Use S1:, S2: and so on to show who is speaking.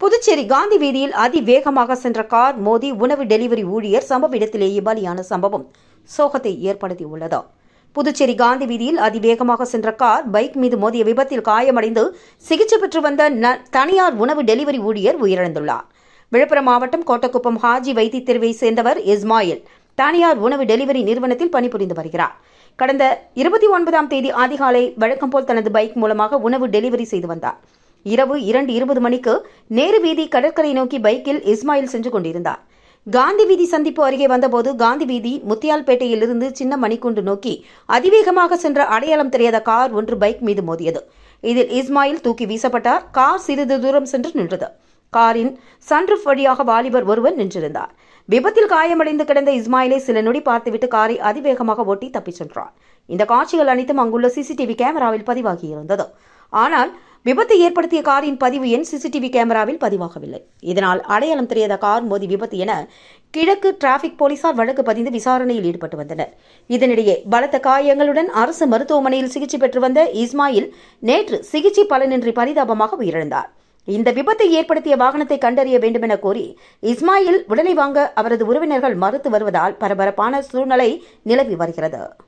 S1: புதுச்சேரி காந்தி வீதியில் அதிவேகமாக சென்ற கார் மோதி உணவு டெலிவரி ஊழியர் சம்பவ இடத்திலேயே பலியான சம்பவம் சோகத்தை ஏற்படுத்தியுள்ளது புதுச்சேரி காந்தி வீதியில் அதிவேகமாக சென்ற கார் பைக் மீது மோதிய விபத்தில் காயமடைந்து சிகிச்சை பெற்று வந்த ந- தனியார் உணவு டெலிவரி ஊழியர் உயிரிழந்துள்ளார் விழுப்புரம் மாவட்டம் கோட்டக்குப்பம் ஹாஜி வைத்தி தெருவை சேர்ந்தவர் இஸ்மாயில் தனியார் உணவு டெலிவரி நிறுவனத்தில் பணிபுரிந்து வருகிறார் கடந்த இருபத்தி ஒன்பதாம் தேதி அதிகாலை வழக்கம் போல் தனது பைக் மூலமாக உணவு டெலிவரி செய்து வந்தார் இரவு இரண்டு இருபது மணிக்கு நேரு வீதி கடற்கரை நோக்கி பைக்கில் இஸ்மாயில் சென்று கொண்டிருந்தார் காந்தி வீதி சந்திப்பு அருகே வந்தபோது காந்தி வீதி முத்தியால்பேட்டையிலிருந்து சின்ன மணிக்குண்டு நோக்கி அதிவேகமாக சென்ற அடையாளம் தெரியாத கார் ஒன்று பைக் மீது மோதியது இதில் இஸ்மாயில் தூக்கி வீசப்பட்டார் கார் சிறிது தூரம் சென்று நின்றது காரின் சன்ரூஃப் வழியாக வாலிபர் ஒருவர் நின்றிருந்தார் விபத்தில் காயமடைந்து கிடந்த இஸ்மாயிலை சில நொடி பார்த்துவிட்டு காரை அதிவேகமாக ஓட்டி தப்பிச் சென்றார் இந்த காட்சிகள் அனைத்தும் அங்குள்ள சிசிடிவி கேமராவில் பதிவாகியிருந்தது ஆனால் விபத்தை ஏற்படுத்திய காரின் பதிவு எண் சிசிடிவி கேமராவில் பதிவாகவில்லை இதனால் அடையாளம் தெரியாத கார் மோதி விபத்து என கிழக்கு டிராபிக் போலீசார் வழக்கு பதிந்து விசாரணையில் ஈடுபட்டு வந்தனர் இதனிடையே பலத்த காயங்களுடன் அரசு மருத்துவமனையில் சிகிச்சை பெற்று வந்த இஸ்மாயில் நேற்று சிகிச்சை பலனின்றி பரிதாபமாக உயிரிழந்தார் இந்த விபத்தை ஏற்படுத்திய வாகனத்தை கண்டறிய வேண்டுமென கோரி இஸ்மாயில் உடலை வாங்க அவரது உறவினர்கள் மறுத்து வருவதால் பரபரப்பான சூழ்நிலை நிலவி வருகிறது